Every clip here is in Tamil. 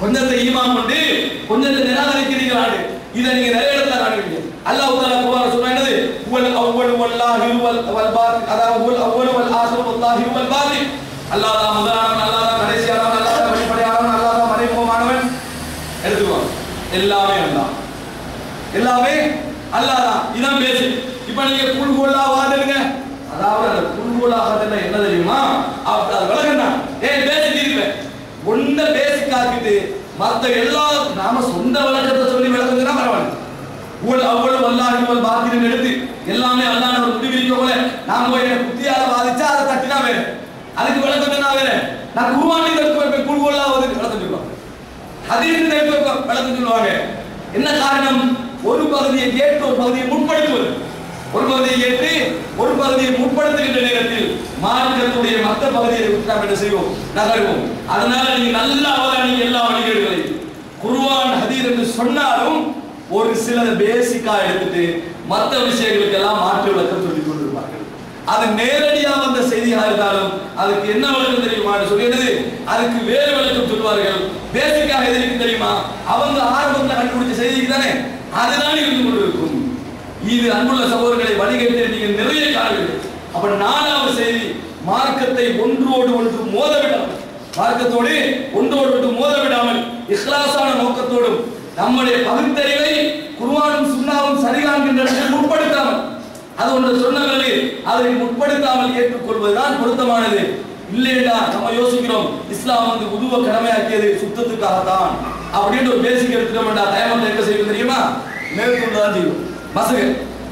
கொஞ்சத்தை ஈமான் கொண்டு கொஞ்சத்தை நிராகரிக்கிறீங்களாடு இதை நீங்க நிறைய இடத்துல காணுவீங்க அல்லாஹ் தஆலா குர்ஆன்ல சொல்றான் என்னது உவல் அவ்வல் வல்லாஹி வல் வல் பாத் அதாவது உவல் அவ்வல் வல் ஆஹிர் வல்லாஹி வல் பாத் அல்லாஹ் தான் முதலானவன் அல்லாஹ் தான் கடைசியானவன் அல்லாஹ் தான் வெளிப்படையானவன் அல்லாஹ் தான் மறைமுகமானவன் எடுத்துக்குவாங்க எல்லாமே அல்லாஹ் எல்லாமே அல்லாஹ் தான் இதான் பேசு இப்ப நீங்க குல்கோலா வாதுங்க அதாவது அந்த குல்கோலா வாதுன்னா என்ன தெரியுமா அப்ப அது விளக்கம் தான் ஏய் பேசிட்டு இருப்பேன் ஒன்ன பேசிக் ஆக்கிட்டு மத்த எல்லா நாம சொந்த விளக்கத்தை சொல்லி விளக்குங்கன்னா பரவாயில்ல உங்கள் அவ்வளவு அல்லாஹ் இவள் பாத்திரம் எடுத்து எல்லாமே அல்லாஹ் ஒரு முடிவிக்க போல நான் போய் என்ன புத்தியால வாதிச்சா அதை தட்டினா வேற அதுக்கு விளக்கம் என்ன வேற நான் குருவானி எடுத்து வைப்பேன் குல்கோலா வந்து விளக்கம் சொல்லுவாங்க ஹதீஸ் எடுத்து வைப்பேன் விளக்கம் சொல்லுவாங்க என்ன காரணம் ஒரு பகுதியை கேட்டு ஒரு பகுதியை முற்படுத்துவது ஒரு பகுதியை ஏற்று ஒரு பகுதியை முற்படுத்துகின்ற நேரத்தில் மார்க்கத்துடைய மற்ற பகுதியை விட்டு நாம் என்ன செய்வோம் நகருவோம் அதனால நீங்க நல்லா அவதானி எல்லா வழிகேடுகளையும் குர்ஆன் ஹதீஸ் என்று சொன்னாலும் ஒரு சிலதை பேசிக்கா எடுத்துட்டு மற்ற விஷயங்களுக்கு எல்லாம் மாற்று விளக்கம் சொல்லிக் கொண்டிருப்பார்கள் அது நேரடியா வந்த செய்தியா இருந்தாலும் அதுக்கு என்ன விளக்கம் தெரியுமான்னு சொல்லிடுது அதுக்கு வேறு விளக்கம் சொல்வார்கள் பேசிக்காக எது இருக்கு தெரியுமா அவங்க ஆரம்பத்துல கண்டுபிடிச்ச செய்திக்கு தானே அதுதான் இருந்து கொண்டிருக்கும் இது அன்புள்ள சகோதரர்களை வழிகேட்டு நீங்கள் நிறைய காணுவீர்கள் அப்ப நாலாவது செய்தி மார்க்கத்தை ஒன்றோடு ஒன்று மோத விடாமல் மார்க்கத்தோடு ஒன்றோடு ஒன்று மோத விடாமல் இஸ்லாசான நோக்கத்தோடும் நம்முடைய பகுத்தறிவை குர்ஆனும் சுன்னாவும் சரிகாண்கின்ற இடத்தில் முற்படுத்தாமல் அது ஒன்று சொன்னவர்களே அதை முற்படுத்தாமல் ஏற்றுக்கொள்வதுதான் பொருத்தமானது இல்லையா நம்ம யோசிக்கிறோம் இஸ்லாம் வந்து உதுவ கடமையாக்கியது சுத்தத்துக்காகத்தான் அப்படின்னு ஒரு பேசிக் எடுத்துட்டோம்டா தயமத்தில் என்ன செய்யும் தெரியுமா மேற்கொண்டு தான் செய்யும் மசகு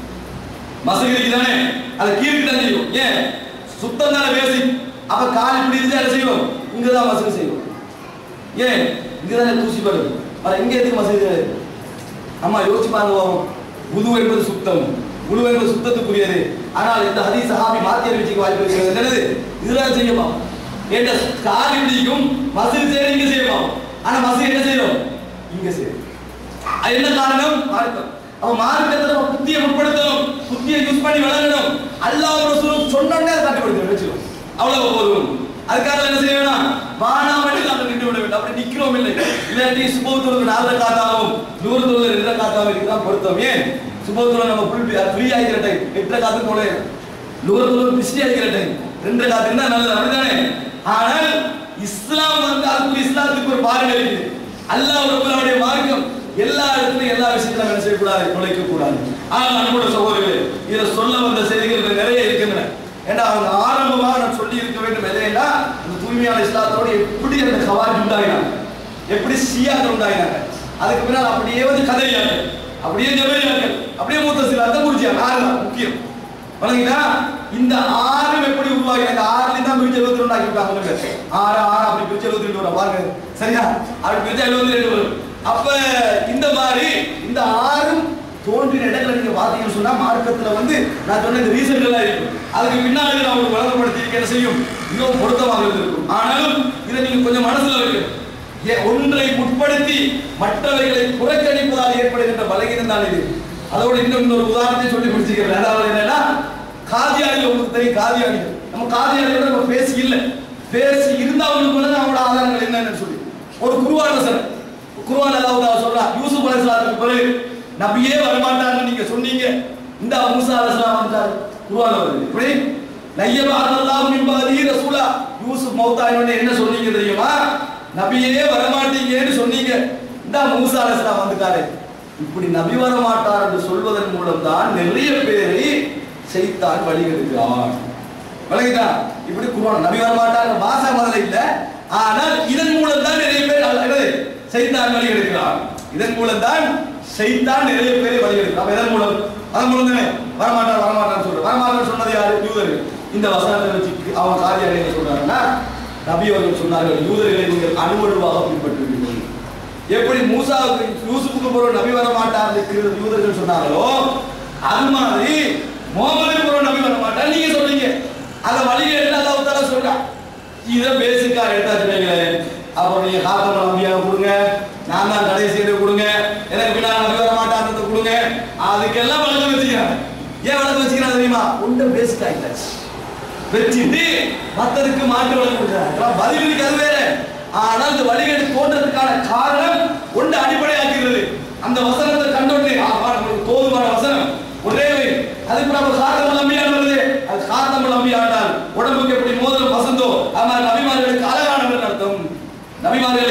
மசகு தானே அதை கீழ்க்கு தான் செய்யும் ஏன் சுத்தம் தானே பேசிக் அப்ப கால் இப்படி இருந்தா என்ன செய்வோம் இங்கதான் மசகு செய்வோம் ஏன் இங்கதானே தூசி வருது ஆனா இங்க எதுக்கு மசகு அம்மா யோசிச்சு பாருங்க உது என்பது சுத்தம் உழு என்பது சுத்தத்துக்குரியது ஆனால் இந்த ஹதீஸ் சஹாபி மாத்தி அறிவிச்சுக்கு வாய்ப்பு இருக்கிறது என்னது இதுதான் செய்யமா என்ற கால் இப்படிக்கும் மசூல் செய்ய இங்க செய்யமா ஆனா மசூல் என்ன செய்யணும் இங்க செய்யும் அது என்ன காரணம் மார்க்கம் அவன் மார்க்கத்தை நம்ம புத்தியை முற்படுத்தணும் புத்தியை யூஸ் பண்ணி வளரணும் அல்லாஹ் ரசூலும் சொன்னோடனே அதை கட்டுப்படுத்தி வச்சிடும் அவ்வளவு போதும் அதுக்காக என்ன செய்ய வேணாம் வானாமட்டு நாங்கள் நின்று விட வேண்டும் அப்படி நிக்கிறோம் இல்லை இல்லாட்டி சுபோத்துறது நாலு காத்தாவும் தூரத்துல ரெண்டு காத்தாவும் இதுதான் பொருத்தம் ஏன் சுபோத்துல நம்ம ஃபுல் ஃப்ரீ ஆகிற டைம் எட்டு காத்து போல தூரத்துல பிஸ்டி ஆகிற டைம் ரெண்டு காத்து இருந்தா நல்லது அப்படிதானே ஆனால் இஸ்லாம் வந்து அதுக்கு இஸ்லாத்துக்கு ஒரு பார்வை இருக்குது அல்லாஹ் ரப்பலாவுடைய மார்க்கம் எல்லா இடத்துலயும் எல்லா விஷயத்திலும் என்ன செய்யக்கூடாது நுழைக்க கூடாது ஆனால் நம்முடைய சகோதரர்களே இதை சொல்ல வந்த செய்திகள் நிறைய இருக்கின்றன ஏன்னா அவங்க ஆரம்பமாக நான் சொல்லி இருக்க வேண்டும் எதையா இந்த தூய்மையான இஸ்லாத்தோடு எப்படி அந்த கவாரி உண்டாகினாங்க எப்படி ஷியாக்கள் உண்டாகினாங்க அதுக்கு பின்னால் அப்படியே வந்து கதறியார்கள் அப்படியே ஜபரியார்கள் அப்படியே மூத்த சிலாத்த குறிச்சியாங்க ஆறு தான் முக்கியம் வணங்கிட்டா இந்த ஆறும் எப்படி உருவாகி இந்த ஆறுல தான் பிரிச்சு எழுபத்தி ரெண்டு ஆக்கிட்டாங்க ஆறு ஆறு அப்படி பிரிச்சு எழுபத்தி ரெண்டு வரும் பாருங்க சரியா அப்படி பிரிச்சு எழுபத்தி ரெண்டு வரும் அப்ப இந்த மாதிரி இந்த ஆறும் தோன்றின இடங்களை நீங்க பாத்தீங்கன்னு சொன்னா மார்க்கத்துல வந்து நான் சொன்ன இந்த ரீசன்கள் எல்லாம் இருக்கும் அதுக்கு பின்னாடி நான் உங்களுக்கு வழங்கப்படுத்தி என்ன செய்யும் இன்னும் பொருத்தமாக இருக்கும் ஆனாலும் இதை நீங்க கொஞ்சம் மனசுல வைக்கணும் ஏ- ஒன்றை முற்படுத்தி மற்றவைகளை புறக்கணிப்பதால் ஏற்படுகின்ற பலகீனம் தான் இது அதோட இன்னும் இன்னொரு உதாரணத்தை சொல்லி முடிச்சுக்கிறேன் அதாவது என்னன்னா காதியானிகள் உங்களுக்கு தெரியும் காதியானிகள் நம்ம காதியானிகளோட நம்ம பேசி இல்லை பேசி இருந்தா அவங்களுக்கு வந்து அவங்களோட ஆதாரங்கள் என்னன்னு சொல்லி ஒரு குருவான சார் குருவான் அல்லாஹ் சொல்றா யூசுப் அலைஹிஸ்ஸலாத்துக்கு பிறகு நபியே வரமாட்டாருன்னு நீங்க சொன்னீங்க இந்த மூசா அலைஹிஸ்ஸலாம் வந்தார் குருவான் வருது இப்படி நையபா அல்லாஹ் மின் பாதி ரசூலா யூசுப் மௌத்தாயினோட என்ன சொன்னீங்க தெரியுமா நபியே வரமாட்டீங்கன்னு சொன்னீங்க இந்த மூசா அலைஹிஸ்ஸலாம் வந்துட்டாரு இப்படி நபி வர மாட்டார் என்று சொல்வதன் மூலம் தான் நிறைய பேரை செய்தான் வழிகெடுக்கிறான் விளங்கிட்டா இப்படி குர்ஆன் நபி வர மாட்டாங்க பாசா முதல்ல இல்ல ஆனால் இதன் மூலம் தான் நிறைய பேர் அல்ல, என்னது செய்தான் வழி எடுக்கிறான் இதன் மூலம் தான் செய்தான் நிறைய பேரை வழி எடுக்கிறான் அப்ப இதன் மூலம் அதன் மூலம் தானே வரமாட்டார் வரமாட்டான்னு சொல்ற வரமாட்டான்னு சொன்னது யாரு யூதர்கள் இந்த வசனத்தை வச்சு அவங்க காரியம் என்ன சொல்றாங்கன்னா நபி அவர்கள் சொன்னார்கள் யூதர்களை நீங்கள் அணுவழுவாக பின்பற்றுவீர்கள் எப்படி மூசாவுக்கு யூசுப்புக்கு போற நபி வர மாட்டார் யூதர்கள் சொன்னாங்களோ அது மாதிரி முகமதுக்கு போற நபி வர மாட்டார் நீங்க சொல்றீங்க அத வழியை எடுத்து அல்லாஹ் தஆலா சொல்றான் இத பேசிக்கா எடுத்தாச்சு வைங்களேன் அப்புறம் நீங்க காத்தம் நம்பியாக கொடுங்க நான் தான் கடைசி எடுத்து கொடுங்க எனக்கு பின்னால் நபி வர மாட்டார்ன்றத கொடுங்க அதுக்கெல்லாம் வழக்கம் வச்சுக்கிறாங்க ஏன் வழக்கம் வச்சுக்கிறாங்க தெரியுமா உண்ட பேசிக்கா ஆயிட்டாச்சு வச்சுட்டு மத்ததுக்கு மாற்று வழி கொடுக்குறாங்க பதிலுக்கு அது வேற ஆனால் இந்த வழிகேடு தோன்றதுக்கான காரணம்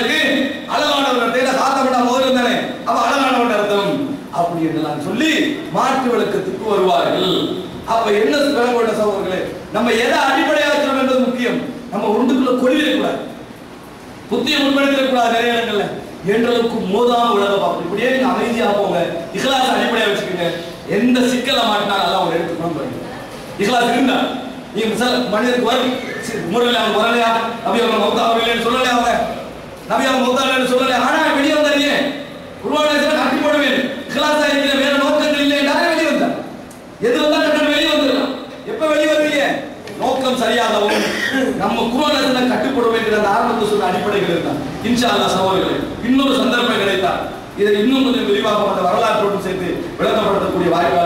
இருக்கு அழகானவர் தேட காத்தப்பட்டா முதல்ல தானே அப்ப அழகானவன் அர்த்தம் அப்படி என்றெல்லாம் சொல்லி மாற்று விளக்கத்துக்கு வருவார்கள் அப்ப என்ன விளங்கோட சகோதரர்களே நம்ம எதை அடிப்படையாக வச்சிரோம் என்பது முக்கியம் நம்ம ஒன்றுக்குள்ள கொள்ளிடக்கூடாது புத்திய முற்படுத்திடக்கூடாது நிறைய இடங்கள்ல என்றளவுக்கு மோதாம உலக பார்ப்போம் இப்படியே நீங்க அமைதியா போங்க இஹ்லாஸ் அடிப்படையா வச்சுக்கோங்க எந்த சிக்கலை மாட்டினாலும் அல்லாஹ் ஒரு எடுத்துக்கணும் பாருங்க இஹ்லாஸ் இருந்தா நீங்க மிசால் மனிதனுக்கு வரும் முறையில் அவங்க வரலையா நபி அவங்க மௌத்தா வரலைன்னு சொல்லலையா அவங்க நபி அவங்க மௌத்தா இல்லைன்னு சொல்லலையா ஆனா வெளியே வந்தாருங்க உருவான கட்டி போடுவேன் இஹ்லாஸ் இருக்கிற வேற நோக்கங்கள் இல்லை யாரே வெளியே வந்தார் எது வந்தா டக்குனு வெளியே வந்துடலாம் எப்ப வெளியே வருவீங்க நோக்கம் சரியாகவும் நம்ம குருவானத்துல கட்டுப்படும் என்கிற அந்த ஆரம்பத்தை சொன்ன அடிப்படைகள் இருந்தான் இன்ஷா அல்லாஹ் சகோதரர்களே இன்னொரு சந்தர்ப்பம் கிடைத்தா இதை இன்னும் கொஞ்சம் விரிவாக அந்த வரலாற்றோடு சேர்த்து விளக்கப்படுத்தக்கூடிய வாய்ப்பு